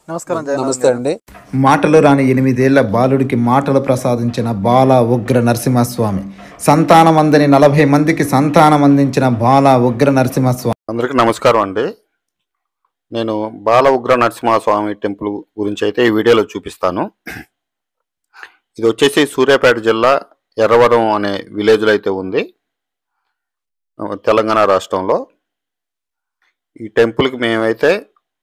నమస్కారం జయనాథ్ నమస్తే అండి మాటలు రాని ఎనిమిదేళ్ల బాలుడికి మాటలు ప్రసాదించిన బాల ఉగ్ర నరసింహస్వామి సంతానం అందని నలభై మందికి సంతానం అందించిన బాల ఉగ్ర నరసింహస్వామి అందరికీ నమస్కారం అండి నేను బాల ఉగ్ర నరసింహస్వామి టెంపుల్ గురించి అయితే ఈ వీడియోలో చూపిస్తాను ఇది వచ్చేసి సూర్యాపేట జిల్లా ఎర్రవరం అనే విలేజ్లో అయితే ఉంది ఆ, తెలంగాణ రాష్ట్రంలో ఈ టెంపుల్కి మేమైతే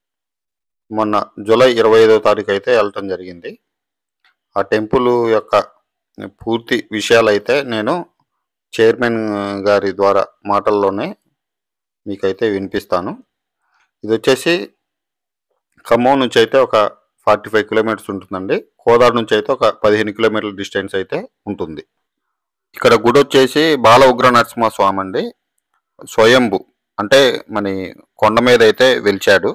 మొన్న జూలై ఇరవై ఐదో తారీఖు అయితే వెళ్ళటం జరిగింది ఆ టెంపుల్ యొక్క పూర్తి విషయాలు అయితే నేను చైర్మన్ గారి ద్వారా మాటల్లోనే మీకైతే వినిపిస్తాను ఇది వచ్చేసి ఖమ్మం నుంచి అయితే ఒక ఫార్టీ ఫైవ్ కిలోమీటర్స్ ఉంటుందండి కోదాడు నుంచి అయితే ఒక పదిహేను కిలోమీటర్ల డిస్టెన్స్ అయితే ఉంటుంది ఇక్కడ గుడి వచ్చేసి బాల ఉగ్ర నరసింహ స్వామి అండి స్వయంభు అంటే మన కొండ మీద అయితే వెలిచాడు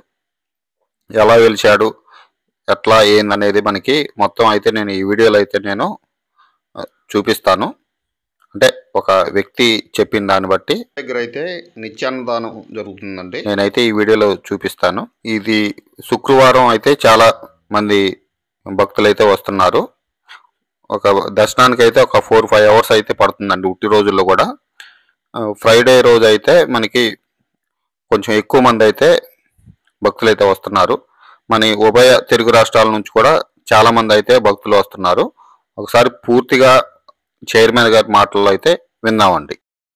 ఎలా వెలిచాడు ఎట్లా ఏందనేది మనకి మొత్తం అయితే నేను ఈ వీడియోలో అయితే నేను ఆ, చూపిస్తాను అంటే ఒక వ్యక్తి చెప్పిన దాన్ని బట్టి దగ్గర అయితే నిత్యాన్నదానం జరుగుతుందండి నేనైతే ఈ వీడియోలో చూపిస్తాను ఇది శుక్రవారం అయితే చాలా మంది భక్తులు అయితే వస్తున్నారు ఒక దర్శనానికి అయితే ఒక ఫోర్ ఫైవ్ అవర్స్ అయితే పడుతుందండి ఉట్టి రోజుల్లో కూడా ఫ్రైడే రోజు అయితే మనకి కొంచెం ఎక్కువ మంది అయితే భక్తులు అయితే వస్తున్నారు మన ఉభయ తెలుగు రాష్ట్రాల నుంచి కూడా చాలా మంది అయితే భక్తులు వస్తున్నారు ఒకసారి పూర్తిగా చైర్మన్ గారి మాటల్లో అయితే విందామండి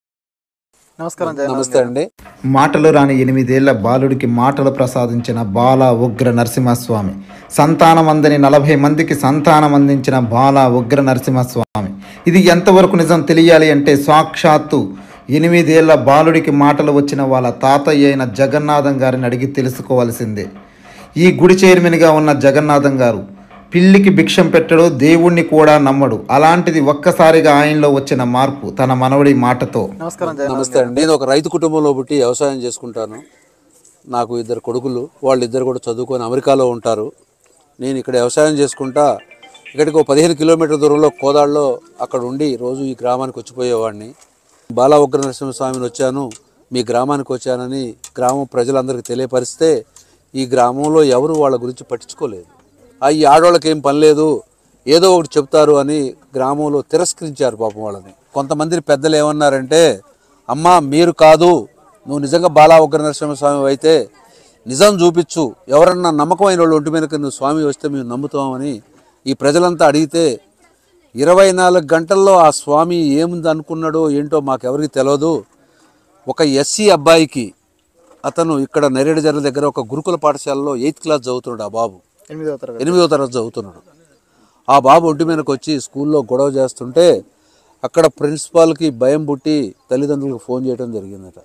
నమస్కారం జయనాథ్ నమస్తే అండి మాటలు రాని ఎనిమిదేళ్ల బాలుడికి మాటలు ప్రసాదించిన బాల ఉగ్ర నరసింహస్వామి సంతానం అందని నలభై మందికి సంతానం అందించిన బాల ఉగ్ర నరసింహస్వామి ఇది ఎంతవరకు నిజం తెలియాలి అంటే సాక్షాత్తు ఎనిమిదేళ్ల బాలుడికి మాటలు వచ్చిన వాళ్ళ తాతయ్య అయిన జగన్నాథం గారిని అడిగి తెలుసుకోవాల్సిందే ఈ గుడి చైర్మన్గా ఉన్న జగన్నాథం గారు పిల్లికి భిక్షం పెట్టడు దేవుణ్ణి కూడా నమ్మడు అలాంటిది ఒక్కసారిగా ఆయనలో వచ్చిన మార్పు తన మనవడి మాటతో నమస్కారం జయనాథ్ నమస్తే అండి నేను ఒక రైతు కుటుంబంలో పుట్టి వ్యవసాయం చేసుకుంటాను నాకు ఇద్దరు కొడుకులు వాళ్ళిద్దరు కూడా చదువుకొని అమెరికాలో ఉంటారు నేను ఇక్కడ వ్యవసాయం చేసుకుంటా ఇక్కడికి ఒక పదిహేను కిలోమీటర్ దూరంలో కోదాడులో అక్కడ ఉండి రోజు ఈ గ్రామానికి వచ్చిపోయేవాడిని బాల ఉగ్ర నరసింహస్వామిని వచ్చాను మీ గ్రామానికి వచ్చానని గ్రామం ప్రజలందరికీ తెలియపరిస్తే ఈ గ్రామంలో ఎవరు వాళ్ళ గురించి పట్టించుకోలేదు ఆ ఈ ఆడవాళ్ళకి ఏం పని లేదు ఏదో ఒకటి చెప్తారు అని గ్రామంలో తిరస్కరించారు పాపం వాళ్ళని కొంతమంది పెద్దలు ఏమన్నారంటే అమ్మా మీరు కాదు నువ్వు నిజంగా బాలా ఉగ్ర నరసింహస్వామి అయితే నిజం చూపించు ఎవరన్నా నమ్మకమైన వాళ్ళు ఒంటి మీదకి నువ్వు స్వామి వస్తే మేము నమ్ముతామని ఈ ప్రజలంతా అడిగితే ఇరవై నాలుగు గంటల్లో ఆ స్వామి ఏముంది అనుకున్నాడో ఏంటో మాకెవరికి తెలియదు ఒక ఎస్సీ అబ్బాయికి అతను ఇక్కడ నెరేడుజర్ల దగ్గర ఒక గురుకుల పాఠశాలలో ఎయిత్ క్లాస్ చదువుతున్నాడు ఆ బాబు ఎనిమిదవ తరగతి ఎనిమిదో తరగతి చదువుతున్నాడు ఆ బాబు ఒంటి మీదకి వచ్చి స్కూల్లో గొడవ చేస్తుంటే అక్కడ ప్రిన్సిపాల్కి భయం పుట్టి తల్లిదండ్రులకు ఫోన్ చేయడం జరిగిందట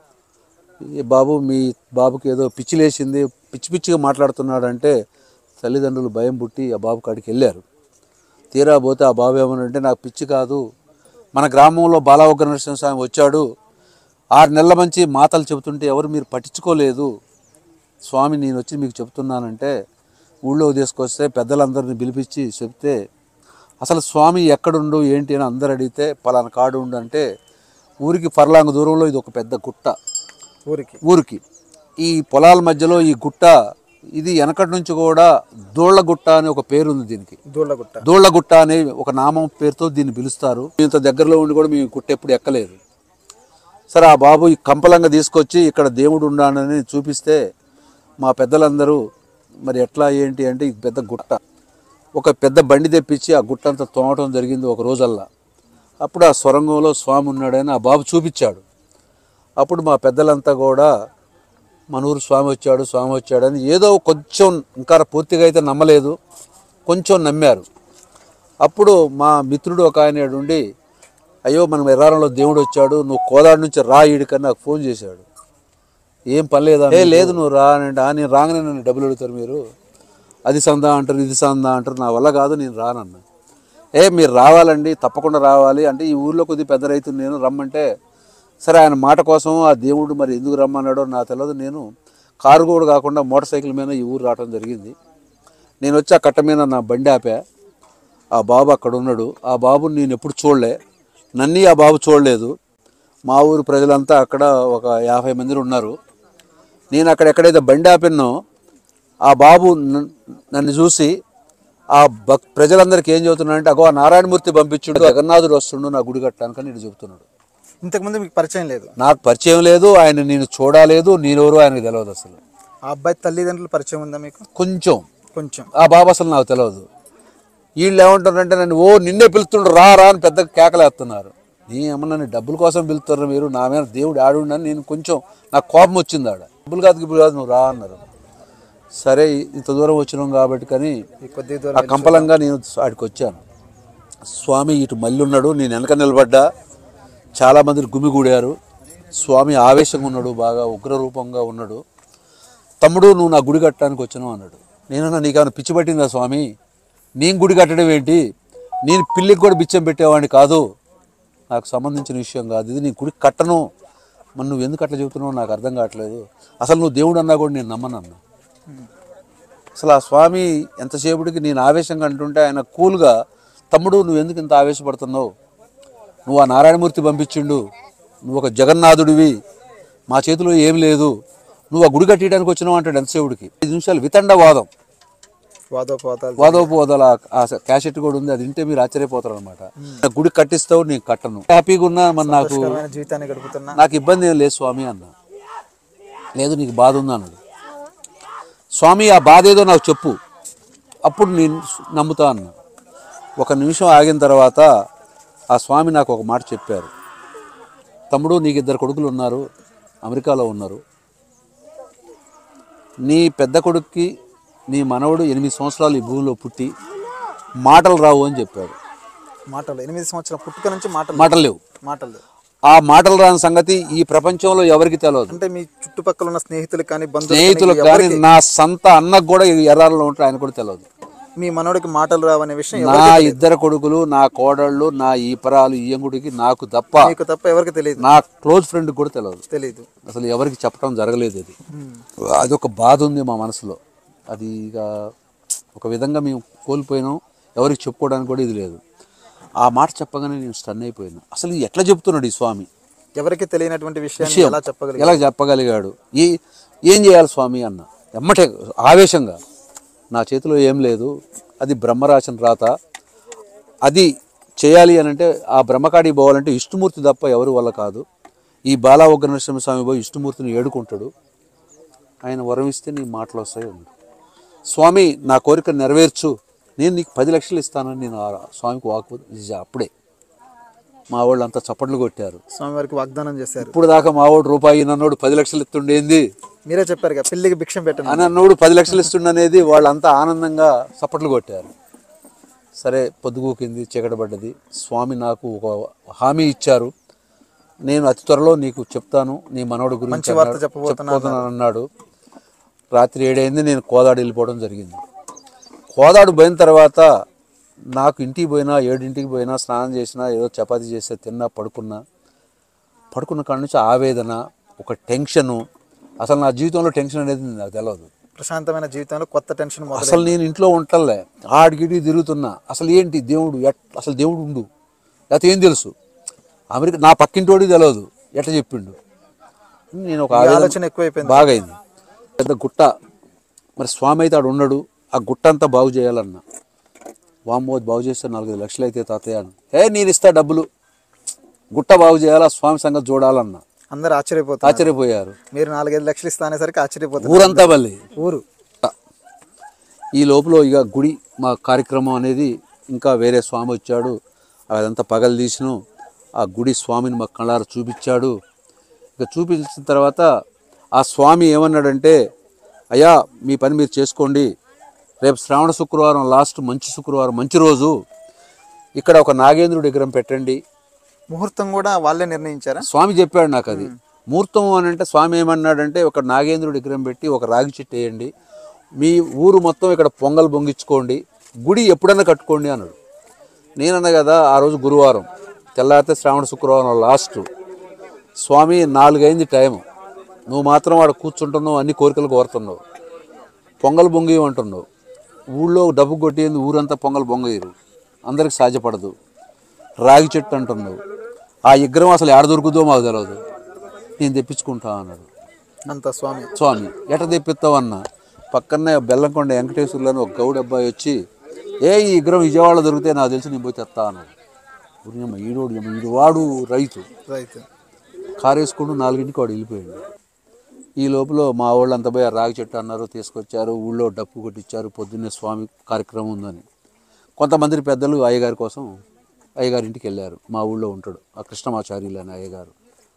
ఈ బాబు మీ బాబుకి ఏదో పిచ్చి లేచింది పిచ్చి పిచ్చిగా మాట్లాడుతున్నాడంటే తల్లిదండ్రులు భయం పుట్టి ఆ బాబు కాడికి వెళ్ళారు తీరా పోతే ఆ బాబు ఏమనంటే నాకు పిచ్చి కాదు మన గ్రామంలో బాలవగ్ర నరసింహస్వామి వచ్చాడు ఆరు నెలల మంచి మాటలు చెబుతుంటే ఎవరు మీరు పట్టించుకోలేదు స్వామి నేను వచ్చి మీకు చెప్తున్నానంటే ఊళ్ళో తీసుకొస్తే పెద్దలందరిని పిలిపించి చెప్తే అసలు స్వామి ఎక్కడుండు ఏంటి అని అందరు అడిగితే పలానా కాడు ఉండు అంటే ఊరికి ఫర్లాంగ్ దూరంలో ఇది ఒక పెద్ద గుట్ట ఊరికి ఊరికి ఈ పొలాల మధ్యలో ఈ గుట్ట ఇది వెనకటి నుంచి కూడా దోళ్లగుట్ట అనే ఒక పేరు ఉంది దీనికి దూళ్ళగుట్ట దోళ్లగుట్ట అనే ఒక నామం పేరుతో దీన్ని పిలుస్తారు ఇంత దగ్గరలో ఉండి కూడా మేము ఈ గుట్ట ఎప్పుడు ఎక్కలేదు సరే ఆ బాబు ఈ కంపలంగా తీసుకొచ్చి ఇక్కడ దేవుడు ఉన్నాడని చూపిస్తే మా పెద్దలందరూ మరి ఎట్లా ఏంటి అంటే ఈ పెద్ద గుట్ట ఒక పెద్ద బండి తెప్పించి ఆ గుట్ట అంతా తోమటం జరిగింది ఒక రోజల్లా అప్పుడు ఆ సొరంగంలో స్వామి ఉన్నాడని ఆ బాబు చూపించాడు అప్పుడు మా పెద్దలంతా కూడా మనూరు స్వామి వచ్చాడు స్వామి వచ్చాడని ఏదో కొంచెం ఇంకా పూర్తిగా అయితే నమ్మలేదు కొంచెం నమ్మారు అప్పుడు మా మిత్రుడు ఒక ఆయన ఉండి అయ్యో మనం ఎర్రారంలో దేవుడు వచ్చాడు నువ్వు కోదాడు నుంచి రా ఈడికని నాకు ఫోన్ చేశాడు ఏం పని లేదా ఏ లేదు నువ్వు రా అని అంటే "ఆ, నేను రాగానే నన్ను డబ్బులు అడుగుతారు మీరు అది సందా అంటారు ఇది సందా అంటారు నా వల్ల కాదు నేను రానన్నా ఏ మీరు రావాలండి తప్పకుండా రావాలి అంటే ఈ ఊర్లో కొద్ది పెద్ద రైతు నేను రమ్మంటే సరే ఆయన మాట కోసం ఆ దేవుడు మరి ఎందుకు రమ్మన్నాడో నాకు తెలియదు నేను కారు కూడా కాకుండా మోటార్ సైకిల్ మీద ఈ ఊరు రావడం జరిగింది నేను వచ్చి ఆ కట్ట మీద నా బండి ఆపా ఆ బాబు అక్కడ ఉన్నాడు ఆ బాబుని నేను ఎప్పుడు చూడలే నన్ను ఆ బాబు చూడలేదు మా ఊరు ప్రజలంతా అక్కడ ఒక యాభై మంది ఉన్నారు నేను అక్కడ ఎక్కడైతే బండి ఆపినో ఆ బాబు నన్- నన్ను చూసి ఆ భక్ ప్రజలందరికీ ఏం చెబుతున్నాడంటే అగో ఆ నారాయణమూర్తి పంపించుడు జగన్నాథుడు వస్తుండు నా గుడి కట్టడానికి నేను చెబుతున్నాడు ఇంతకుముందు మీకు పరిచయం లేదు నాకు పరిచయం లేదు ఆయన నేను చూడలేదు నేనెవరు ఆయనకు తెలియదు అసలు ఆ అబ్బాయి తల్లిదండ్రుల పరిచయం ఉందా మీకు కొంచెం కొంచెం ఆ బాబు అసలు నాకు తెలియదు వీళ్ళు ఏమంటారంటే నన్ను ఓ నిన్నే పిలుస్తుండ్రు రా రా అని పెద్ద కేకలేస్తున్నారు నీ ఏమన్నా నన్ను డబ్బుల కోసం పిలుతున్నారు మీరు నా మీద దేవుడు ఆడుండని నేను కొంచెం నాకు కోపం వచ్చింది ఆడ డబ్బులు కాదు ఇప్పుడు కాదు నువ్వు రా అన్నారు సరే ఇంత దూరం వచ్చినాం కాబట్టి కానీ ఈ కొద్ది ఆ దూరం కంపలంగా నేను ఆడికి వచ్చాను స్వామి ఇటు మళ్ళీ ఉన్నాడు నేను వెనక నిలబడ్డా చాలామంది గుమిగూడారు స్వామి ఆవేశంగా ఉన్నాడు బాగా ఉగ్ర రూపంగా ఉన్నాడు తమ్ముడు నువ్వు నా గుడి కట్టడానికి వచ్చాను అన్నాడు నేనన్నా నీకేమైనా పిచ్చి పట్టిందా స్వామి నేను గుడి కట్టడం ఏంటి నేను పిల్లికి కూడా బిచ్చం పెట్టేవాడిని కాదు నాకు సంబంధించిన విషయం కాదు ఇది నీ గుడి కట్టను మరి నువ్వు ఎందుకు అట్లా చెబుతున్నావు నాకు అర్థం కావట్లేదు అసలు నువ్వు దేవుడు అన్నా కూడా నేను నమ్మను అన్నా అసలు ఆ స్వామి ఎంతసేపటికి నేను ఆవేశంగా అంటుంటే ఆయన కూల్గా తమ్ముడు నువ్వు ఎందుకు ఇంత ఆవేశపడుతున్నావు నువ్వు ఆ నారాయణమూర్తి పంపించిండు నువ్వు ఒక జగన్నాథుడివి మా చేతిలో ఏం లేదు నువ్వు ఆ గుడి కట్టడానికి వచ్చినావు అంటాడు ఎంతసేపుడికి ఐదు నిమిషాలు వితండ వాదం వాదోపవాదాలు వాదోపవాదాల ఆ క్యాసెట్ కూడా ఉంది అది వింటే మీరు ఆశ్చర్యపోతారు అనమాట గుడి కట్టిస్తావు నేను కట్టను హ్యాపీగా ఉన్నా మరి నాకు సంతోషకరమైన జీవితాన్ని గడుపుతున్నా నాకు ఇబ్బంది ఏం లేదు స్వామి అన్న లేదు నీకు బాధ ఉంది అన్నాడు స్వామి ఆ బాధ ఏదో నాకు చెప్పు అప్పుడు నేను నమ్ముతా అన్నా ఒక నిమిషం ఆగిన తర్వాత ఆ స్వామి నాకు ఒక మాట చెప్పారు తమ్ముడు నీకు ఇద్దరు కొడుకులు ఉన్నారు అమెరికాలో ఉన్నారు నీ పెద్ద కొడుక్కి నీ మనవడు ఎనిమిది సంవత్సరాలు ఈ భూమిలో పుట్టి మాటలు రావు అని చెప్పాడు మాటలు ఎనిమిది సంవత్సరాల పుట్టుక నుంచి మాటలు మాటలు లేవు మాటలు ఆ మాటలు రాని సంగతి ఈ ప్రపంచంలో ఎవరికి తెలియదు అంటే మీ చుట్టుపక్కల ఉన్న స్నేహితులకు కానీ బంధువులకు స్నేహితులకు కానీ నా సంత అన్నకు కూడా ఎర్రాలలో ఉంటే ఆయన కూడా తెలియదు మీ మనోడికి మాటలు రావనే విషయం నా ఇద్దరు కొడుకులు నా కోడళ్ళు నా ఈపరాలు ఈయంగుడికి నాకు తప్ప మీకు తప్ప ఎవరికి తెలియదు నా క్లోజ్ ఫ్రెండ్ కూడా తెలియదు తెలియదు అసలు ఎవరికి చెప్పడం జరగలేదు అది అదొక బాధ ఉంది మా మనసులో అది ఇక ఒక విధంగా మేము కోల్పోయినాం ఎవరికి చెప్పుకోవడానికి కూడా ఇది లేదు ఆ మాట చెప్పగానే నేను స్టన్ అయిపోయాను అసలు ఇది ఎట్లా చెప్తున్నాడు ఈ స్వామి ఎవరికి తెలియనటువంటి విషయాన్ని విషయం ఎలా చెప్పగలిగారు ఎలా చెప్పగలిగాడు ఏ ఏం చేయాలి స్వామి అన్న ఎమ్మటే ఆవేశంగా నా చేతిలో ఏం లేదు అది బ్రహ్మరాసిన రాత అది చేయాలి అని అంటే ఆ బ్రహ్మకాడికి పోవాలంటే విష్ణుమూర్తి తప్ప ఎవరు వల్ల కాదు ఈ బాలా ఉగ్ర నరసింహ స్వామి పోయి విష్ణుమూర్తిని ఏడుకుంటాడు ఆయన వరం ఇస్తే నీ మాటలు వస్తాయి అన్నాడు స్వామి నా కోరిక నెరవేర్చు నేను నీకు పది లక్షలు ఇస్తానని నేను ఆ స్వామికి వాకు అప్పుడే మా వాళ్ళు అంతా చప్పట్లు కొట్టారు స్వామివారికి వాగ్దానం చేశారు ఇప్పుడు దాకా మావాడు రూపాయి నన్నోడు పది లక్షలు ఇస్తుండేంది మీరే చెప్పారు కదా పెళ్లికి భిక్షం పెట్టండి అని అన్నోడు పది లక్షలు ఇస్తుండనేది వాళ్ళంతా ఆనందంగా చప్పట్లు కొట్టారు సరే పొద్దుగూకింది చీకటపడ్డది స్వామి నాకు ఒక హామీ ఇచ్చారు నేను అతి త్వరలో నీకు చెప్తాను నీ మనవడి గురించి మంచి వార్త అన్నాడు. చెప్పబోతున్నా చెప్పబోతున్నాను అన్నాడు రాత్రి ఏడైంది నేను కోదాడు వెళ్ళిపోవడం జరిగింది కోదాడు పోయిన తర్వాత నాకు ఇంటికి పోయినా ఏడింటికి పోయినా స్నానం చేసినా ఏదో చపాతీ చేస్తే తిన్నా పడుకున్నా పడుకున్న కాడ నుంచి ఆవేదన ఒక టెన్షను అసలు నా జీవితంలో టెన్షన్ అనేది నాకు తెలియదు ప్రశాంతమైన జీవితంలో కొత్త టెన్షన్ మొదలు అసలు నేను ఇంట్లో ఉంటలే ఆడిగిడి తిరుగుతున్నా అసలు ఏంటి దేవుడు ఎట్ అసలు దేవుడు ఉండు లేకపోతే ఏం తెలుసు అమెరికా నా పక్కింటోడి తెలియదు ఎట్లా చెప్పిండు నేను ఒక ఈ ఆవేదన ఆలోచన ఎక్కువైపోయింది బాగా అయింది పెద్ద గుట్ట మరి స్వామి అయితే ఆడు ఉన్నాడు ఆ గుట్ట అంతా బాగు చేయాలన్న వామ్మో అది బాగు చేస్తే నాలుగైదు లక్షలు అయితే తాతయ్య అని ఏ నేను ఇస్తా డబ్బులు గుట్ట బాగు చేయాలా స్వామి సంగతి చూడాలన్న అందరు ఆశ్చర్యపోతారు ఆశ్చర్యపోయారు మీరు నాలుగైదు లక్షలు ఇస్తా అనేసరికి ఆశ్చర్యపోతారు ఊరంతా మళ్ళీ ఊరు ఈ లోపల ఇక గుడి మా కార్యక్రమం అనేది ఇంకా వేరే స్వామి వచ్చాడు అదంతా పగలు తీసిను ఆ గుడి స్వామిని మా కళ్ళార చూపించాడు ఇక చూపించిన తర్వాత ఆ స్వామి ఏమన్నాడంటే అయ్యా మీ పని మీరు చేసుకోండి రేపు శ్రావణ శుక్రవారం లాస్ట్ మంచి శుక్రవారం మంచి రోజు ఇక్కడ ఒక నాగేంద్రుడి విగ్రహం పెట్టండి ముహూర్తం కూడా వాళ్ళే నిర్ణయించారా స్వామి చెప్పాడు నాకు అది ముహూర్తం అని అంటే స్వామి ఏమన్నాడంటే ఒక నాగేంద్రుడి విగ్రహం పెట్టి ఒక రాగి చెట్టు వేయండి మీ ఊరు మొత్తం ఇక్కడ పొంగల్ బొంగించుకోండి గుడి ఎప్పుడన్నా కట్టుకోండి అన్నాడు నేనన్నా కదా ఆ రోజు గురువారం తెల్లారితే శ్రావణ శుక్రవారం లాస్ట్ స్వామి నాలుగైంది టైం నువ్వు మాత్రం వాడు కూర్చుంటున్నావు అన్ని కోరికలు కోరుతున్నావు పొంగల్ బొంగి అంటున్నావు ఊళ్ళో డబ్బు కొట్టేది ఊరంతా పొంగల్ బొంగయ్యరు అందరికి సాధ్యపడదు రాగి చెట్టు అంటున్నావు ఆ విగ్రహం అసలు ఎడ దొరుకుతుందో మాకు తెలియదు నేను తెప్పించుకుంటా అన్నాడు అంత స్వామి స్వామి ఎట తెప్పిస్తావు అన్న పక్కనే బెల్లంకొండ వెంకటేశ్వర్లోని ఒక గౌడ్ అబ్బాయి వచ్చి ఏ ఈ విగ్రహం విజయవాడలో దొరికితే నాకు తెలిసి నేను పోయి తెస్తా అన్నాడు ఊరినమ్మ ఈడోడు ఈడు వాడు రైతు రైతు కారు వేసుకుంటూ నాలుగింటికి వాడు వెళ్ళిపోయాడు ఈ లోపల మా వాళ్ళు అంత పోయి ఆ రాగి చెట్టు అన్నారు తీసుకొచ్చారు ఊళ్ళో డప్పు కొట్టించారు పొద్దున్నే స్వామి కార్యక్రమం ఉందని కొంతమంది పెద్దలు అయ్యగారి కోసం అయ్యగారి ఇంటికి వెళ్ళారు మా ఊళ్ళో ఉంటాడు ఆ కృష్ణమాచార్యులు అనే అయ్యగారు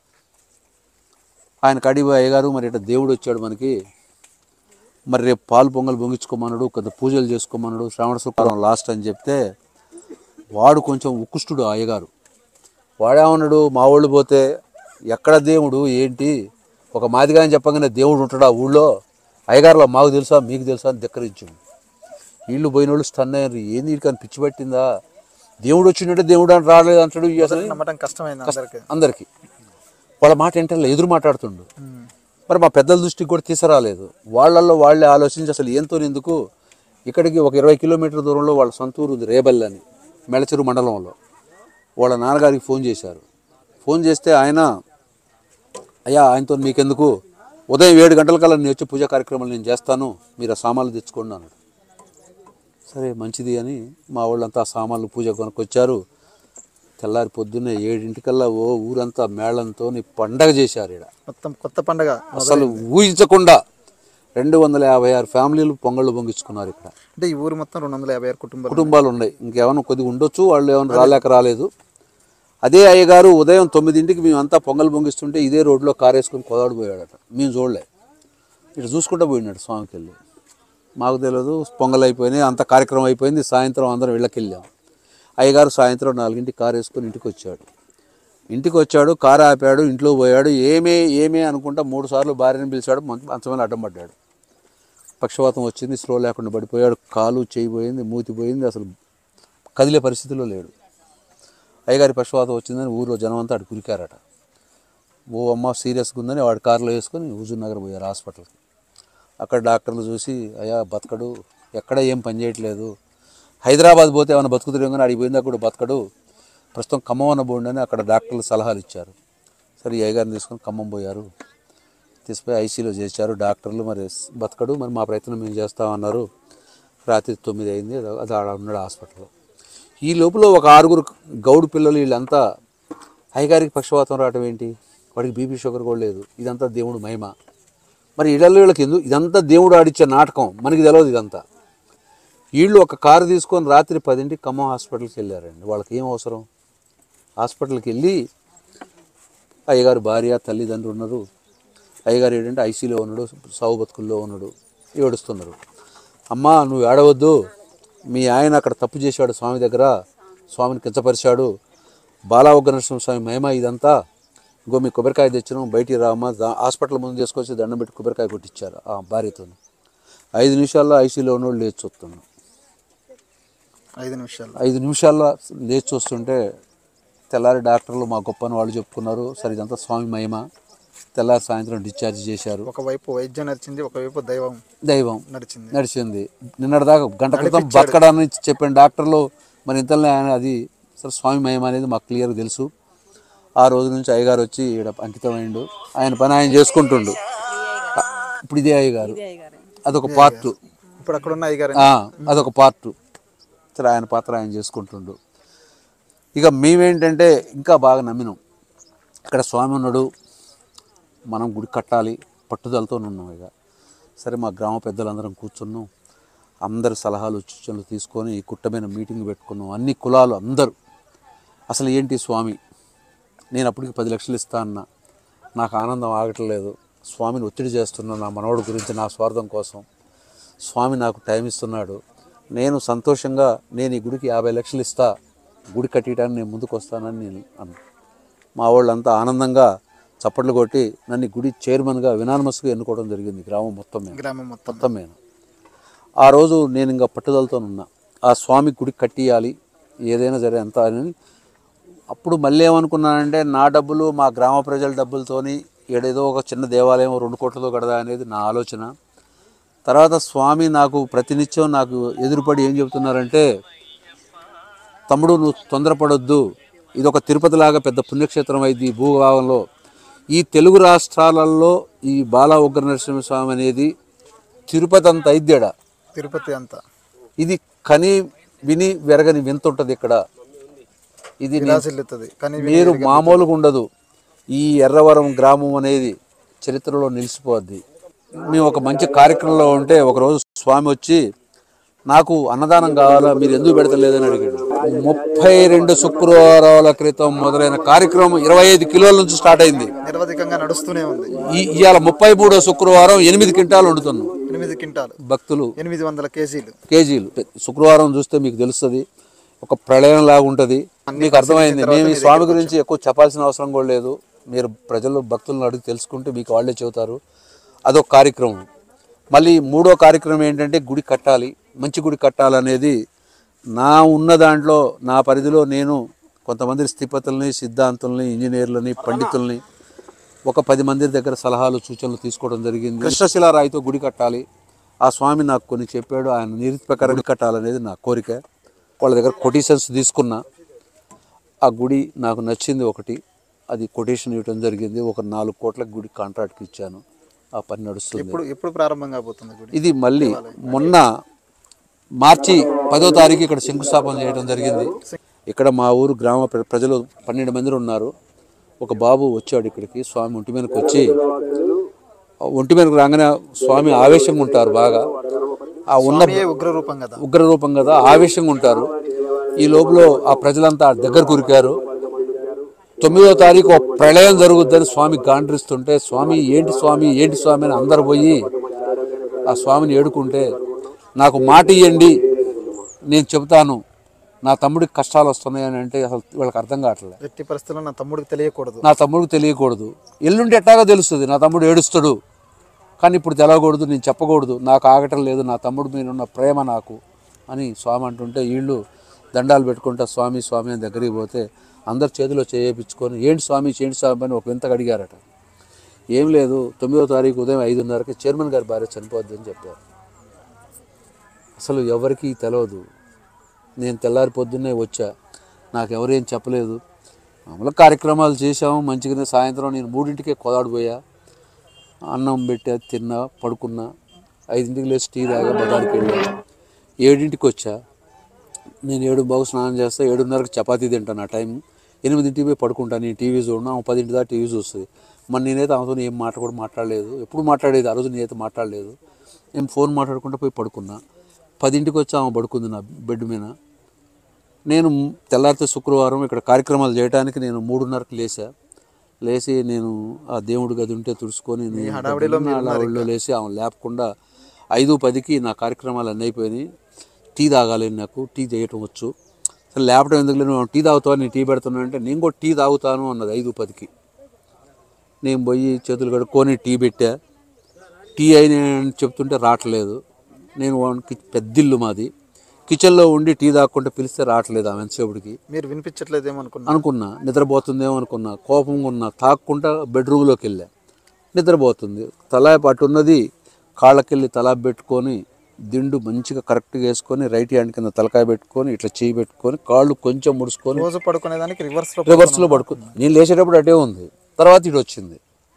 ఆయన కడిపోయి అయ్యగారు మరి ఇట్లా దేవుడు వచ్చాడు మనకి మరి రేపు పాలు పొంగల్ పొంగించుకోమన్నాడు కొద్ది పూజలు చేసుకోమన్నాడు శ్రావణ శుక్రవారం లాస్ట్ అని చెప్తే వాడు కొంచెం ఉక్కుష్టుడు ఆ అయ్యగారు వాడేమన్నాడు మా వాళ్ళు పోతే ఎక్కడ దేవుడు ఏంటి ఒక మాదిగా అని చెప్పగానే దేవుడు ఉంటాడు ఆ ఊళ్ళో అయ్యగారులో మాకు తెలుసా మీకు తెలుసా అని ధిక్కరించాడు వీళ్ళు పోయిన వాళ్ళు స్టన్ అయ్యారు ఏంది వీడికి అని పిచ్చి పట్టిందా దేవుడు వచ్చినట్టే దేవుడు అని రాలేదు అంటాడు ఈ అసలు నమ్మటం కష్టమైంది అందరికి అందరికీ వాళ్ళ మాట ఏంటంటే ఎదురు మాట్లాడుతుండు మరి మా పెద్దల దృష్టికి కూడా తీసుకురాలేదు వాళ్ళల్లో వాళ్ళే ఆలోచించి అసలు ఏంతో ఎందుకు ఇక్కడికి ఒక ఇరవై కిలోమీటర్ దూరంలో వాళ్ళ సొంత ఊరు ఉంది రేబల్లి అని మెళచెరు మండలంలో వాళ్ళ నాన్నగారికి ఫోన్ చేశారు ఫోన్ చేస్తే ఆయన అయ్యా ఆయనతో మీకెందుకు ఉదయం ఏడు గంటలకల్లా నేను వచ్చి పూజా కార్యక్రమాలు నేను చేస్తాను మీరు ఆ సామాన్లు తెచ్చుకోండి అన్నాడు సరే మంచిది అని మా వాళ్ళంతా ఆ సామాన్లు పూజ కొనుక్కొచ్చారు తెల్లారి పొద్దున్నే ఏడింటికల్లా ఓ ఊరంతా మేళంతో పండగ చేశారు ఇక్కడ మొత్తం కొత్త పండగ అసలు ఊహించకుండా రెండు వందల యాభై ఆరు ఫ్యామిలీలు పొంగళ్ళు పొంగించుకున్నారు ఇక్కడ అంటే ఈ ఊరు మొత్తం రెండు వందల యాభై ఆరు కుటుంబాలు కుటుంబాలు ఉన్నాయి ఇంకేమైనా కొద్దిగా ఉండొచ్చు వాళ్ళు ఏమైనా రాలేక రాలేదు అదే అయ్యగారు ఉదయం తొమ్మిదింటికి మేము అంతా పొంగల్ పొంగిస్తుంటే ఇదే రోడ్లో కారు వేసుకొని కొదాడు పోయాడట మేము చూడలే ఇటు చూసుకుంటూ పోయినాడు స్వామికి వెళ్ళి మాకు తెలియదు పొంగల్ అయిపోయినాయి అంత కార్యక్రమం అయిపోయింది సాయంత్రం అందరం ఇళ్ళకి వెళ్ళాం అయ్యగారు సాయంత్రం నాలుగింటికి కారు వేసుకొని ఇంటికి వచ్చాడు ఇంటికి వచ్చాడు కారు ఆపాడు ఇంట్లో పోయాడు ఏమే ఏమే అనుకుంటా మూడు సార్లు భార్యను పిలిచాడు మంచ- మంచం మీద అడ్డం పడ్డాడు పక్షవాతం వచ్చింది స్లో లేకుండా పడిపోయాడు కాలు చేయి పోయింది మూతి పోయింది అసలు కదిలే పరిస్థితిలో లేడు అయ్యగారి పక్షవాతం వచ్చిందని ఊర్లో జనం అంతా అటు కురికారట ఓ అమ్మ సీరియస్గా ఉందని వాడు కారులో వేసుకొని హుజూర్ నగర్ పోయారు హాస్పిటల్కి అక్కడ డాక్టర్లు చూసి అయ్యా బతకడు ఎక్కడ ఏం పని చేయట్లేదు హైదరాబాద్ పోతే ఏమైనా బతుకుతారేమో కానీ అడిగి పోయిందా కూడా బతకడు ప్రస్తుతం ఖమ్మం అన్న బోండి అని అక్కడ డాక్టర్లు సలహాలు ఇచ్చారు సరే ఈ అయ్యగారిని తీసుకొని ఖమ్మం పోయారు తీసుకుపోయి ఐసీలో చేశారు డాక్టర్లు మరి బతకడు మరి మా ప్రయత్నం మేము చేస్తామన్నారు రాత్రి తొమ్మిది అయింది అది- అది ఆడ ఉన్నాడు హాస్పిటల్లో ఈ లోపల ఒక ఆరుగురు గౌడు పిల్లలు వీళ్ళంతా అయ్యగారికి పక్షవాతం రావటం ఏంటి వాడికి బీపీ షుగర్ కూడా లేదు ఇదంతా దేవుడు మహిమ మరి ఇళ్ళల్లో వీళ్ళకి ఎందుకు ఇదంతా దేవుడు ఆడిచ్చే నాటకం మనకి తెలియదు ఇదంతా వీళ్ళు ఒక కారు తీసుకొని రాత్రి పదింటికి ఖమ్మం హాస్పిటల్కి వెళ్ళారండి వాళ్ళకి ఏం అవసరం హాస్పిటల్కి వెళ్ళి అయ్యగారు భార్య తల్లిదండ్రులు ఉన్నారు అయ్యగారు ఏంటంటే ఐసీలో ఉన్నాడు సావు బతుకుల్లో ఉన్నాడు ఏడుస్తున్నారు అమ్మా నువ్వు ఏడవద్దు మీ ఆయన అక్కడ తప్పు చేశాడు స్వామి దగ్గర స్వామిని కించపరిచాడు బాలా ఉగ్రనరసింహ స్వామి మహిమ ఇదంతా ఇంకో మీ కొబ్బరికాయ తెచ్చినాం బయటికి రామా దా- హాస్పిటల్ ముందు తీసుకొచ్చి దండం పెట్టి కొబ్బరికాయ కొట్టించారు ఆ భార్యతో ఐదు నిమిషాల్లో ఐసీలో ఉన్నోళ్ళు లేచి చూస్తున్నాం ఐదు నిమిషాలు ఐదు నిమిషాల్లో లేచి చూస్తుంటే తెల్లారి డాక్టర్లు మా గొప్పని వాళ్ళు చెప్పుకున్నారు సరే ఇదంతా స్వామి మహిమ తెల్లారి సాయంత్రం డిశ్చార్జ్ చేశారు ఒకవైపు వైద్యం నడిచింది ఒకవైపు దైవం దైవం నడిచింది నడిచింది నిన్నటిదాకా గంట క్రితం బతకడాన్ని చెప్పిన డాక్టర్లు మరి ఇంతలో ఆయన అది సరే స్వామి మహిమ అనేది మాకు క్లియర్గా తెలుసు ఆ రోజు నుంచి అయ్యగారు వచ్చి ఈడ అంకితమైండు ఆయన పని ఆయన చేసుకుంటుండు ఇప్పుడు ఇదే అయ్యగారు అదొక పార్ట్ ఇప్పుడు అక్కడ ఉన్న అయ్యగారు అదొక పార్ట్ సరే ఆయన పాత్ర ఆయన చేసుకుంటుండు ఇక మేమేంటంటే ఇంకా బాగా నమ్మినాం ఇక్కడ స్వామి ఉన్నాడు మనం గుడి కట్టాలి పట్టుదలతో ఉన్నాం ఇక సరే మా గ్రామ పెద్దలందరం కూర్చున్నాం అందరి సలహాలు సూచనలు తీసుకొని కుట్టమైన మీటింగ్ పెట్టుకున్నాం అన్ని కులాలు అందరూ అసలు ఏంటి స్వామి నేను అప్పటికి పది లక్షలు ఇస్తా అన్నా నాకు ఆనందం ఆగట్లేదు స్వామిని ఒత్తిడి చేస్తున్నాను నా మనవడి గురించి నా స్వార్థం కోసం స్వామి నాకు టైం ఇస్తున్నాడు నేను సంతోషంగా నేను ఈ గుడికి యాభై లక్షలు ఇస్తా గుడి కట్టడానికి నేను ముందుకు వస్తానని నేను అన్నా మా వాళ్ళంతా ఆనందంగా చప్పట్లు కొట్టి నన్ను ఈ గుడి చైర్మన్గా వినానమస్గా ఎన్నుకోవడం జరిగింది గ్రామం మొత్తం మీద గ్రామం మొత్తం మొత్తం మీద ఆ రోజు నేను ఇంకా పట్టుదలతో ఉన్నా ఆ స్వామి గుడి కట్టియాలి ఏదైనా సరే ఎంత అని అప్పుడు మళ్ళీ ఏమనుకున్నానంటే నా డబ్బులు మా గ్రామ ప్రజల డబ్బులతోని ఏడేదో ఒక చిన్న దేవాలయం రెండు కోట్లతో కడదా అనేది నా ఆలోచన తర్వాత స్వామి నాకు ప్రతినిత్యం నాకు ఎదురుపడి ఏం చెబుతున్నారంటే తమ్ముడు నువ్వు తొందరపడొద్దు ఇది ఒక తిరుపతి లాగా పెద్ద పుణ్యక్షేత్రం అయింది ఈ భూభాగంలో ఈ తెలుగు రాష్ట్రాలలో ఈ బాలా ఉగ్ర నరసింహస్వామి అనేది తిరుపతి అంత అయిద్దాడ తిరుపతి అంతా ఇది కని విని వెరగని వింత ఉంటుంది ఇక్కడ ఇది నేను- విలాసిల్లుతుంది కానీ మీరు మామూలుగా ఉండదు ఈ ఎర్రవరం గ్రామం అనేది చరిత్రలో నిలిచిపోద్ది మేము ఒక మంచి కార్యక్రమంలో ఉంటే ఒకరోజు స్వామి వచ్చి నాకు అన్నదానం కావాలా మీరు ఎందుకు పెడతలేదని అడిగాడు ముప్పై రెండు శుక్రవారాల క్రితం మొదలైన కార్యక్రమం ఇరవై ఐదు కిలోల నుంచి స్టార్ట్ అయింది నిరవధికంగా నడుస్తూనే ఉంది ఈ ఇవాళ ముప్పై మూడో శుక్రవారం ఎనిమిది క్వింటాలు వండుతున్నాం ఎనిమిది క్వింటాలు భక్తులు ఎనిమిది వందల కేజీలు కేజీలు శుక్రవారం చూస్తే మీకు తెలుస్తుంది ఒక ప్రళయం లాగా ఉంటుంది మీకు అర్థమైంది మేము ఈ స్వామి గురించి ఎక్కువ చెప్పాల్సిన అవసరం కూడా లేదు మీరు ప్రజలు భక్తులను అడిగి తెలుసుకుంటే మీకు వాళ్ళే చెబుతారు అదొక కార్యక్రమం మళ్ళీ మూడో కార్యక్రమం ఏంటంటే గుడి కట్టాలి మంచి గుడి కట్టాలనేది నా ఉన్న దాంట్లో నా పరిధిలో నేను కొంతమంది స్థిపతుల్ని సిద్ధాంతుల్ని ఇంజనీర్లని పండితుల్ని ఒక పది మంది దగ్గర సలహాలు సూచనలు తీసుకోవడం జరిగింది కృష్ణశిలారాయితో గుడి కట్టాలి ఆ స్వామి నాకు కొన్ని చెప్పాడు ఆయన నీతి ప్రకారం గుడి కట్టాలనేది నా కోరిక వాళ్ళ దగ్గర కొటేషన్స్ తీసుకున్నా ఆ గుడి నాకు నచ్చింది ఒకటి అది కొటేషన్ ఇవ్వడం జరిగింది ఒక నాలుగు కోట్ల గుడి కాంట్రాక్ట్కి ఇచ్చాను ఆ పని నడుస్తుంది ఎప్పుడు ఎప్పుడు ప్రారంభం కాబోతుంది గుడి ఇది మళ్ళీ మొన్న మార్చి పదో తారీఖు ఇక్కడ శంకుస్థాపన చేయడం జరిగింది ఇక్కడ మా ఊరు గ్రామ ప్ర- ప్రజలు పన్నెండు మంది ఉన్నారు ఒక బాబు వచ్చాడు ఇక్కడికి స్వామి ఒంటి మీదకి వచ్చి ఆ ఒంటి మీదకి రాగానే స్వామి ఆవేశంగా ఉంటారు బాగా ఆ ఉన్న స్వామియే ఉగ్ర రూపం కదా ఉగ్ర రూపం కదా ఆవేశంగా ఉంటారు ఈ లోపల ఆ ప్రజలంతా దగ్గర కురికారు తొమ్మిదో తారీఖు ఒక ప్రళయం జరుగుద్దని స్వామి గాండ్రిస్తుంటే స్వామి ఏంటి స్వామి ఏంటి స్వామి అని అందరు పోయి ఆ స్వామిని ఏడుకుంటే నాకు మాట ఇవ్వండి నేను చెబుతాను నా తమ్ముడికి కష్టాలు వస్తున్నాయని అంటే అసలు వీళ్ళకి అర్థం కావట్లేదు ఎట్టి పరిస్థితుల్లో నా తమ్ముడికి తెలియకూడదు నా తమ్ముడికి తెలియకూడదు ఎల్లుండి ఎట్టాగా తెలుస్తుంది నా తమ్ముడు ఏడుస్తాడు కానీ ఇప్పుడు తెలవకూడదు నేను చెప్పకూడదు నాకు ఆగటం లేదు నా తమ్ముడు మీద ఉన్న ప్రేమ నాకు అని స్వామి అంటుంటే వీళ్ళు దండాలు పెట్టుకుంటా స్వామి స్వామి అని దగ్గరికి పోతే అందరు చేతిలో చేయించుకొని ఏంటి స్వామి ఏంటి స్వామి అని ఒక వింతగా అడిగారట ఏం లేదు తొమ్మిదో తారీఖు ఉదయం ఐదున్నరకి చైర్మన్ గారి భార్య చనిపోద్ది అని చెప్పారు అసలు ఎవరికీ తెలియదు నేను తెల్లారి పొద్దున్నే వచ్చా నాకు ఎవరేం చెప్పలేదు మామూలుగా కార్యక్రమాలు చేసాము మంచిగానే సాయంత్రం నేను మూడింటికే కోదాడిపోయా అన్నం పెట్టా తిన్నా పడుకున్నా ఐదింటికి లేచి టీ తాగా బజార్కి వెళ్ళా ఏడింటికి వచ్చా నేను ఏడు బాగు స్నానం చేస్తా ఏడున్నరకు చపాతీ తింటాను ఆ టైం ఎనిమిదింటికి పోయి పడుకుంటాను నేను టీవీ చూడను ఆమె పదింటి దాకా టీవీ చూస్తుంది మరి నేనైతే ఆమెతో ఏం మాట కూడా మాట్లాడలేదు ఎప్పుడు మాట్లాడేది ఆ రోజు నేనైతే మాట్లాడలేదు నేను ఫోన్ మాట్లాడుకుంటూ పోయి పడుకున్నా పదింటికి వచ్చి ఆమె పడుకుంది నా బెడ్ మీద నేను తెల్లారితే శుక్రవారం ఇక్కడ కార్యక్రమాలు చేయడానికి నేను మూడున్నరకు లేచా లేచి నేను ఆ దేవుడి గది ఉంటే తుడుచుకొని నేను హడావిడిలో మీరు ఉన్నారు హడావిడిలో లేచి ఆమె లేపకుండా ఐదు పదికి నా కార్యక్రమాలు అన్నీ అయిపోయినాయి టీ తాగాలి నాకు టీ చేయటం వచ్చు సరే లేపడం ఎందుకు లేదు నువ్వు టీ తాగుతావా నేను టీ పెడుతున్నాను అంటే నేను కూడా టీ తాగుతాను అన్నది ఐదు పదికి నేను పోయి చేతులు కడుక్కొని టీ పెట్టా టీ అయిన చెప్తుంటే రావట్లేదు నేను వానికి పెద్దిల్లు మాది కిచెన్లో ఉండి టీ తాక్కుంటే పిలిస్తే రావట్లేదు ఆమె ఎంతసేపుడికి మీరు వినిపించట్లేదేమో అనుకున్నా అనుకున్నా నిద్రపోతుందేమో అనుకున్నా కోపంగా ఉన్నా తాక్కుంటా బెడ్రూమ్లోకి వెళ్ళా నిద్రపోతుంది తలా అటు ఉన్నది కాళ్ళకెళ్ళి తలా పెట్టుకొని దిండు మంచిగా కరెక్ట్గా వేసుకొని రైట్ హ్యాండ్ కింద తలకాయ పెట్టుకొని ఇట్లా చేయి పెట్టుకొని కాళ్ళు కొంచెం ముడుచుకొని రోజు పడుకునేదానికి రివర్స్ లో రివర్స్లో పడుకుంది నేను లేచేటప్పుడు అటే ఉంది తర్వాత ఇటు వచ్చింది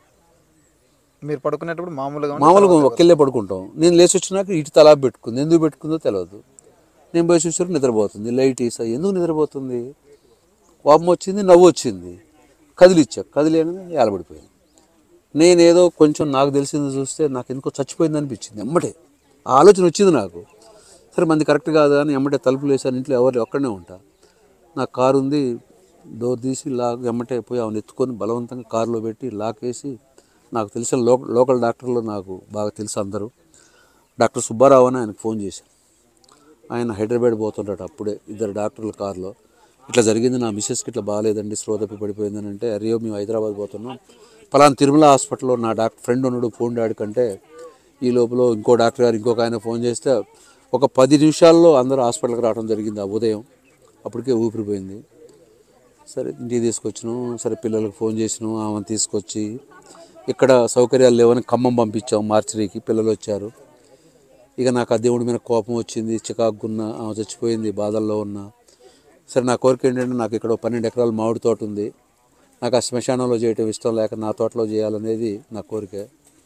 మీరు పడుకునేటప్పుడు మామూలుగా ఉండి మామూలుగా ఒక్కళ్ళే పడుకుంటాం నేను లేచి వచ్చినాక ఇటు తలా పెట్టుకుంది ఎందుకు పెట్టుకుందో తెలియదు నేను పోయి చూసి నిద్రపోతుంది లైట్ వేసా ఎందుకు నిద్రపోతుంది కోపం వచ్చింది నవ్వు వచ్చింది కదిలిచ్చా కదిలేనని ఏలబడిపోయింది నేనేదో కొంచెం నాకు తెలిసింది చూస్తే నాకు ఎందుకో చచ్చిపోయింది అనిపించింది ఎమ్మటే ఆ ఆలోచన వచ్చింది నాకు సరే మంది కరెక్ట్ కాదా అని ఎమ్మటే తలుపులు వేసాను ఇంట్లో ఎవరు ఒక్కడనే ఉంటా నా కారు ఉంది డోర్ తీసి లాక్ ఎమ్మటే పోయి ఆమెను ఎత్తుకొని బలవంతంగా కారులో పెట్టి లాక్ వేసి నాకు తెలిసిన లోకల్ లోకల్ డాక్టర్లు నాకు బాగా తెలుసు అందరూ డాక్టర్ సుబ్బారావు అని ఆయనకు ఫోన్ చేశాను ఆయన హైదరాబాద్ పోతుంటాడు అప్పుడే ఇద్దరు డాక్టర్ల కారులో ఇట్లా జరిగింది నా మిస్సెస్కి ఇట్లా బాగాలేదండి స్లో తప్పి పడిపోయిందని అంటే అరియో మేము హైదరాబాద్ పోతున్నాం పలానా తిరుమల హాస్పిటల్లో నా డాక్టర్ ఫ్రెండ్ ఉన్నాడు ఫోన్ డాడీ కంటే ఈ లోపల ఇంకో డాక్టర్ గారు ఇంకొక ఆయన ఫోన్ చేస్తే ఒక పది నిమిషాల్లో అందరూ హాస్పిటల్కి రావడం జరిగింది ఆ ఉదయం అప్పటికే ఊపిరిపోయింది సరే ఇంటికి తీసుకొచ్చినాం సరే పిల్లలకు ఫోన్ చేసినాం ఆమెను తీసుకొచ్చి ఇక్కడ సౌకర్యాలు లేవని ఖమ్మం పంపించాం మార్చరీకి పిల్లలు వచ్చారు ఇక నాకు ఆ దేవుడి మీద కోపం వచ్చింది చికాకున్నా ఆమె చచ్చిపోయింది బాధల్లో ఉన్నా సరే నా కోరిక ఏంటంటే నాకు ఇక్కడ ఓ పన్నెండు ఎకరాల మామిడి తోట ఉంది నాకు ఆ శ్మశానంలో చేయటం ఇష్టం లేక నా తోటలో చేయాలనేది నా కోరిక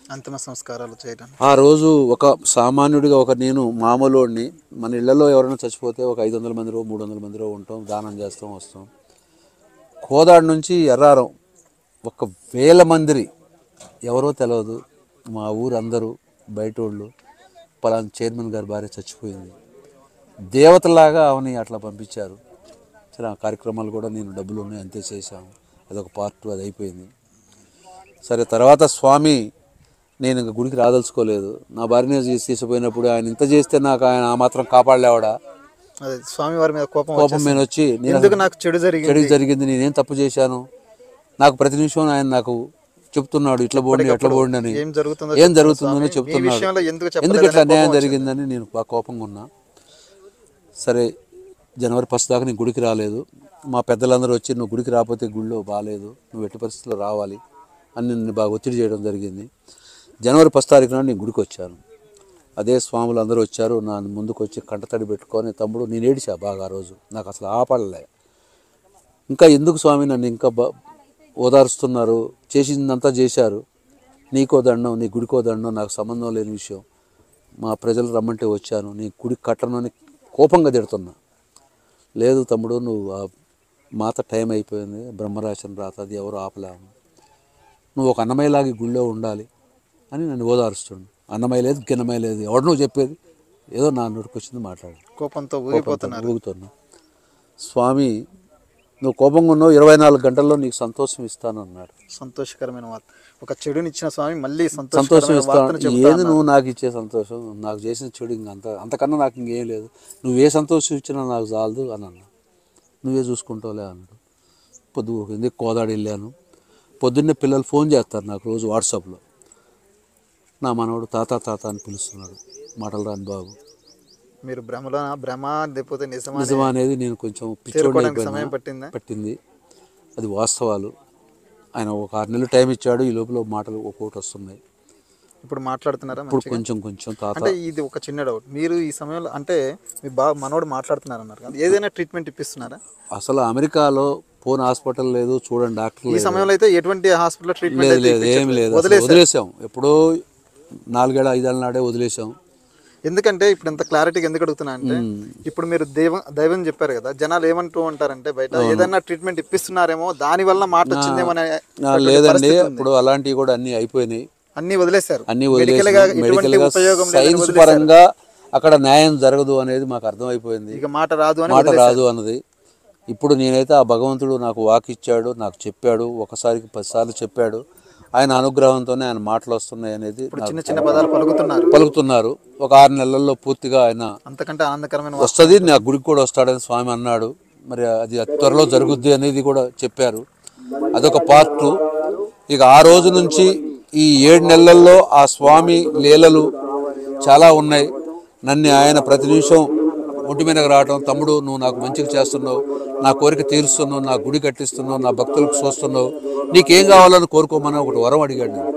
అంతిమ సంస్కారాలు చేయడానికి ఆ రోజు ఒక సామాన్యుడిగా ఒక నేను మామూలుడిని మన ఇళ్లలో ఎవరైనా చచ్చిపోతే ఒక ఐదు వందల మందిలో మూడు వందల మందిలో ఉంటాం దానం చేస్తాం వస్తాం కోదాడు నుంచి ఎర్రారం ఒక వేల మందిరి ఎవరో తెలియదు మా ఊరు అందరూ బయట వాళ్ళు పలానా చైర్మన్ గారి భార్య చచ్చిపోయింది దేవతలాగా ఆమెని అట్లా పంపించారు సరే ఆ కార్యక్రమాలు కూడా నేను డబ్బులు ఉన్నాయి అంతే చేశాము అదొక పార్ట్ అది అయిపోయింది సరే తర్వాత స్వామి నేను ఇంక గుడికి రాదలుచుకోలేదు నా భార్యని చేసి తీసుకుపోయినప్పుడు ఆయన ఇంత చేస్తే నాకు ఆయన ఆ మాత్రం కాపాడలేవాడా అదే స్వామి వారి మీద కోపం కోపం వచ్చేసి, మీద వచ్చి నేను ఎందుకు నాకు చెడు జరిగింది చెడు జరిగింది నేనేం తప్పు చేశాను నాకు ప్రతి నిమిషం ఆయన నాకు చెప్తున్నాడు ఇట్లా పోండి ఎట్లా పోండి అని ఏం జరుగుతుందో ఏం జరుగుతుందో స్వామి, మీ చెప్తున్నాడు విషయంలో ఎందుకు చెప్పలేదు ఎందుకు ఇట్లా అనే అన్యాయం కోపం జరిగిందని నేను బాగా కోపంగా ఉన్నా సరే జనవరి ఫస్ట్ దాకా నేను గుడికి రాలేదు మా పెద్దలందరూ వచ్చి నువ్వు గుడికి రాకపోతే గుడిలో బాగాలేదు నువ్వు ఎట్టి పరిస్థితుల్లో రావాలి అని నన్ను బాగా ఒత్తిడి చేయడం జరిగింది జనవరి ఫస్ట్ తారీఖు నాడు నేను గుడికి వచ్చాను అదే స్వాములు అందరూ వచ్చారు నా ముందుకు వచ్చి కంటతడి పెట్టుకొని తమ్ముడు నేను ఏడిచా బాగా ఆ రోజు నాకు అసలు ఆపడలే ఇంకా ఎందుకు స్వామి నన్ను ఇంకా బా ఓదారుస్తున్నారు చేసిందంతా చేశారు నీకో దండం నీ గుడికో దండం నాకు సంబంధం లేని విషయం మా ప్రజలు రమ్మంటే వచ్చాను నీ గుడి కట్టను అని కోపంగా తిడుతున్నా లేదు తమ్ముడు నువ్వు ఆ మాత టైం అయిపోయింది బ్రహ్మరాశం రాత అది ఎవరు ఆపలేము నువ్వు ఒక అన్నమయ్యలాగా ఈ గుళ్ళో ఉండాలి అని నన్ను ఓదారుస్తుండు అన్నమయ్య లేదు గిన్నమయ్య లేదు ఎవడు నువ్వు చెప్పేది ఏదో నా నోటికి వచ్చింది మాట్లాడు కోపంతో ఊగిపోతున్నారు ఊగుతున్నా స్వామి నువ్వు కోపంగా ఉన్నావు ఇరవై నాలుగు గంటల్లో నీకు సంతోషం ఇస్తాను అన్నాడు సంతోషకరమైన వార్త ఒక చెడుని ఇచ్చిన స్వామి మళ్ళీ సంతోషం సంతోషకరమైన వార్తను ఇస్తాను చెబుతా ఏది నువ్వు నాకు ఇచ్చే సంతోషం నాకు చేసిన చెడు ఇంక అంత అంతకన్నా నాకు ఇంకేం లేదు నువ్వు ఏ సంతోషం ఇచ్చినా నాకు చాలదు అని అన్నా నువ్వే చూసుకుంటావులే అన్నాడు పొద్దు ఎందుకు కోదాడు వెళ్ళాను పొద్దున్నే పిల్లలు ఫోన్ చేస్తారు నాకు రోజు వాట్సాప్లో నా మనవడు తాత తాత అని పిలుస్తున్నాడు మాటలు రాని బాబు మీరు భ్రమలో భ్రమ లేకపోతే నిజమా నిజమా అనేది నేను కొంచెం పిచ్చోడి చేరుకోవడానికి సమయం పట్టిందా పట్టింది అది వాస్తవాలు ఆయన ఒక ఆరు నెలలు టైం ఇచ్చాడు ఈ లోపల మాటలు ఒక్కొక్కటి వస్తున్నాయి ఇప్పుడు మాట్లాడుతున్నారా ఇప్పుడు మంచిగా? కొంచెం కొంచెం తాత అంటే ఇది ఒక చిన్న డౌట్ మీరు ఈ సమయంలో అంటే మీ బా మనోడు మాట్లాడుతున్నారు అన్నారు కదా ఏదైనా ట్రీట్మెంట్ ఇప్పిస్తున్నారా అసలు అమెరికాలో ఫోన్ హాస్పిటల్ లేదు చూడండి డాక్టర్ ఈ లేదు సమయంలో అయితే ఎటువంటి హాస్పిటల్ ట్రీట్మెంట్ లేదు అయితే లేదు ఏం లేదు అసలు వదిలేసారు వదిలేసాం ఎప్పుడో నాలుగేళ్ళ ఐదేళ్ళ నాడే వదిలేసాం ఎందుకంటే ఇప్పుడు ఇంత క్లారిటీగా ఎందుకు అడుగుతున్నా అంటే ఇప్పుడు మీరు దైవం దైవం చెప్పారు కదా జనాలు ఏమంటూ ఉంటారంటే బయట ఏదైనా ట్రీట్మెంట్ ఇప్పిస్తున్నారేమో దాని వల్ల మాట వచ్చిందేమో అనే ఆ, లేదండి ఇప్పుడు అలాంటివి కూడా అన్నీ అయిపోయినాయి అన్ని వదిలేశారు అన్నీ మెడికల్ గా వదిలేసాం ఎటువంటి మెడికల్గా ఉపయోగం లేదని సైన్స్ వదిలేశారు. పరంగా అక్కడ న్యాయం జరగదు అనేది మాకు అర్థమైపోయింది ఇక మాట రాదు అని మాట రాదు అన్నది ఇప్పుడు నేనైతే ఆ భగవంతుడు నాకు వాక్ ఇచ్చాడు నాకు చెప్పాడు ఒకసారికి పదిసార్లు చెప్పాడు ఆయన అనుగ్రహంతోనే ఆయన మాటలు వస్తున్నాయి అనేది నాకు చిన్న చిన్న పదాలు పలుకుతున్నారు పలుకుతున్నారు ఒక ఆరు నెలల్లో పూర్తిగా ఆయన అంతకంటే ఆనందకరమైన వస్తుంది నా గుడికి కూడా వస్తాడని స్వామి అన్నాడు మరి అది అతి త్వరలో జరుగుద్ది అనేది కూడా చెప్పారు అదొక పార్ట్ ఇక ఆ రోజు నుంచి ఈ ఏడు నెలల్లో ఆ స్వామి లీలలు చాలా ఉన్నాయి నన్ను ఆయన ప్రతి నిమిషం ఒంటి మీదకి రావటం తమ్ముడు నువ్వు నాకు మంచిగా చేస్తున్నావు నా కోరిక తీరుస్తున్నావు నా గుడి కట్టిస్తున్నావు నా భక్తులకు చూస్తున్నావు నీకేం కావాలని కోరుకోమని ఒకటి వరం అడిగాడు నేను.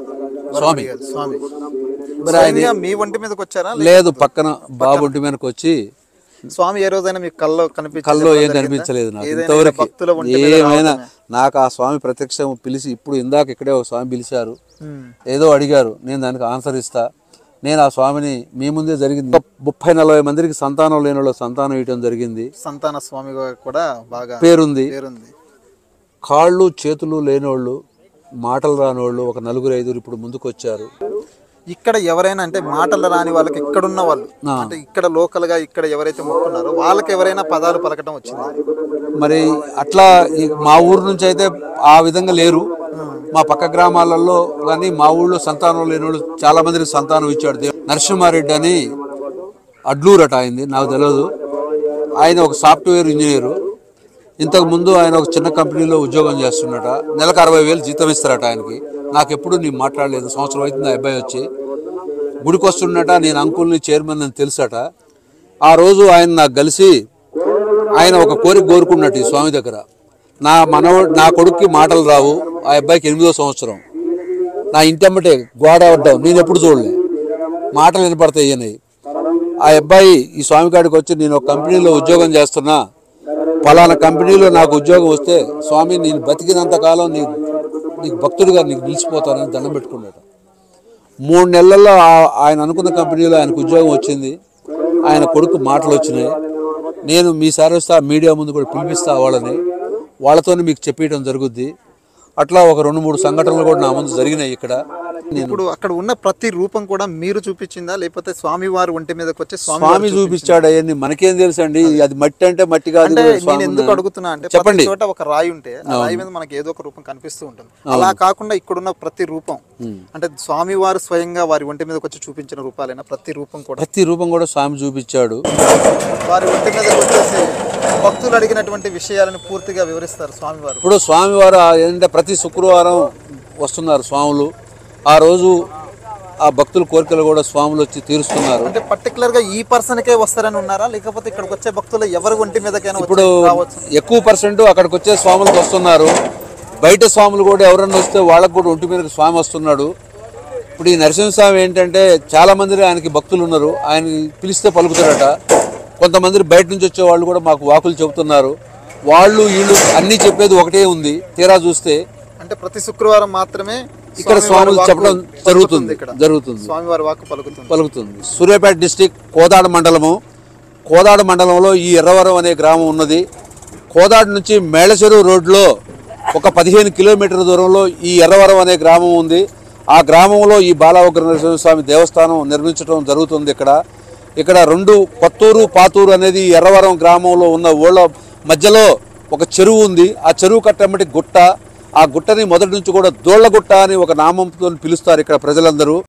స్వామి స్వామి మరి ఆయన స్వయంగా మీ ఒంటి మీదకి వచ్చారా లేదు పక్కన బాబు ఒంటి మీదకి వచ్చి స్వామి ఏ రోజైనా మీకు కల్లో కనిపించి కల్లో ఏం చెప్పడం కనిపించలేదు నాకు ఏదైనా ఇంతవరకు భక్తుల ఒంటి మీద ఏమైనా రావడమే. నాకు ఆ స్వామి ప్రత్యక్షం పిలిచి ఇప్పుడు ఇందాక ఇక్కడే ఒక స్వామి పిలిచారు ఉమ్. ఏదో అడిగారు నేను దానికి ఆన్సర్ ఇస్తా నేను ఆ స్వామిని మీ ముందే జరిగింది ఒక ముప్పై నలభై మందికి సంతానం లేని వాళ్ళు సంతానం ఇవ్వడం జరిగింది సంతాన స్వామి కూడా బాగా పేరుంది పేరుంది కాళ్ళు చేతులు లేనోళ్ళు మాటలు రానోళ్ళు ఒక నలుగురు ఐదుగురు ఇప్పుడు ముందుకు వచ్చారు ఇక్కడ ఎవరైనా అంటే మాటలు రాని వాళ్ళకి ఇక్కడ ఉన్న వాళ్ళు అంటే ఇక్కడ లోకల్ గా ఇక్కడ ఎవరైతే మొక్కున్నారో వాళ్ళకి ఎవరైనా పదాలు పలకటం వచ్చింది మరి అట్లా ఈ మా ఊరు నుంచి అయితే ఆ విధంగా లేరు మా పక్క గ్రామాలలో కానీ మా ఊళ్ళో సంతానం లేని వాళ్ళు చాలా మందికి సంతానం ఇచ్చాడు దేవుడు నరసింహారెడ్డి అని అడ్లూరట ఆయనది నాకు తెలియదు ఆయన ఒక సాఫ్ట్వేర్ ఇంజనీరు ఇంతకు ముందు ఆయన ఒక చిన్న కంపెనీలో ఉద్యోగం చేస్తున్నట నెలకు అరవై వేలు జీతం ఇస్తారట ఆయనకి నాకు ఎప్పుడు నేను మాట్లాడలేదు సంవత్సరం అవుతుంది ఆ అబ్బాయి వచ్చి గుడికి వస్తున్నట నేను అంకుల్ని చైర్మన్ అని తెలుసట ఆ రోజు ఆయన నాకు కలిసి ఆయన ఒక కోరిక కోరుకున్నట్టు ఈ స్వామి దగ్గర నా మనవ నా కొడుక్కి మాటలు రావు ఆ అబ్బాయికి ఎనిమిదో సంవత్సరం నా ఇంటమ్మటే గోడ అడ్డం నేను ఎప్పుడు చూడలే మాటలు వినపడతాయి ఈయనవి ఆ అబ్బాయి ఈ స్వామి కాడికి వచ్చి నేను ఒక కంపెనీలో ఉద్యోగం చేస్తున్నా పలానా కంపెనీలో నాకు ఉద్యోగం వస్తే స్వామి నేను బతికినంత కాలం నీకు నీకు భక్తుడిగా నీకు నిలిచిపోతానని దండం పెట్టుకున్నాడు మూడు నెలల్లో ఆ- ఆయన అనుకున్న కంపెనీలో ఆయనకు ఉద్యోగం వచ్చింది ఆయన కొడుకు మాటలు వచ్చినాయి నేను మీ సారి వస్తే ఆ మీడియా ముందు కూడా పిలిపిస్తా వాళ్ళని వాళ్ళతోనే మీకు చెప్పేయడం జరుగుద్ది అట్లా ఒక రెండు మూడు సంఘటనలు కూడా నా ముందు జరిగినాయి ఇక్కడ నేను ఇప్పుడు అక్కడ ఉన్న ప్రతి రూపం కూడా మీరు చూపించిందా లేకపోతే స్వామి వారు ఒంటి మీదకి వచ్చి స్వామి స్వామి చూపించాడు అవన్నీ మనకేం తెలుసు అండి అది మట్టి అంటే మట్టి కాదు అంటే కదా నేను స్వామి ఎందుకు ఉన్నాడు. అడుగుతున్నా అంటే చెప్పండి ప్రతి చోట ఒక రాయి ఉంటే ఆ రాయి మీద మనకి ఏదో ఒక రూపం కనిపిస్తూ ఉంటుంది అలా కాకుండా ఇక్కడున్న ప్రతి రూపం అంటే స్వామి వారు స్వయంగా వారి ఒంటి మీదకి వచ్చి చూపించిన రూపాలైనా ప్రతి రూపం కూడా ప్రతి రూపం కూడా స్వామి చూపించాడు వారి ఒంటి మీదకి వచ్చేసి భక్తులు అడిగినటువంటి విషయాలను పూర్తిగా వివరిస్తారు స్వామి వారు ఇప్పుడు స్వామివారు ఆ ఏంటంటే ప్రతి శుక్రవారం వస్తున్నారు స్వాములు ఆ రోజు ఆ భక్తుల కోరికలు కూడా స్వాములు వచ్చి తీరుస్తున్నారు అంటే పర్టికులర్ గా ఈ పర్సన్ కే వస్తారని ఉన్నారా లేకపోతే ఇక్కడికి వచ్చే భక్తులు ఎవరి ఒంటి మీదకైనా వచ్చి ఇప్పుడు రావచ్చు ఎక్కువ పర్సెంట్ అక్కడికి వచ్చే స్వాములకు వస్తున్నారు బయట స్వాములు కూడా ఎవరన్నా వస్తే వాళ్ళకు కూడా ఒంటి మీదకి స్వామి వస్తున్నాడు ఇప్పుడు ఈ నరసింహస్వామి ఏంటంటే చాలా మంది ఆయనకి భక్తులు ఉన్నారు ఆయన పిలిస్తే పలుకుతారట కొంతమంది బయట నుంచి వచ్చే వాళ్ళు కూడా మాకు వాకులు చెబుతున్నారు వాళ్ళు వీళ్ళు అన్నీ చెప్పేది ఒకటే ఉంది తీరా చూస్తే అంటే ప్రతి శుక్రవారం మాత్రమే ఇక్కడ స్వామివారి స్వాములు వాక్కు చెప్పడం పలుకుతుంది జరుగుతుంది ఇక్కడ జరుగుతుంది స్వామివారి వాక్కు పలుకుతుంది పలుకుతుంది సూర్యాపేట డిస్టిక్ కోదాడ మండలము కోదాడ మండలంలో ఈ ఎర్రవరం అనే గ్రామం ఉన్నది కోదాడ నుంచి మేళచెరువు రోడ్లో ఒక పదిహేను కిలోమీటర్ దూరంలో ఈ ఎర్రవరం అనే గ్రామం ఉంది ఆ గ్రామంలో ఈ బాలవగ్ర నరసింహస్వామి దేవస్థానం నిర్మించడం జరుగుతుంది ఇక్కడ ఇక్కడ రెండు కొత్తూరు పాతూరు అనేది ఈ ఎర్రవరం గ్రామంలో ఉన్న ఊళ్ళ మధ్యలో ఒక చెరువు ఉంది ఆ చెరువు కట్టమ్మటి గుట్ట ఆ గుట్టని మొదటి నుంచి కూడా దోళ్ల గుట్ట అని ఒక నామంతో పిలుస్తారు ఇక్కడ ప్రజలందరూ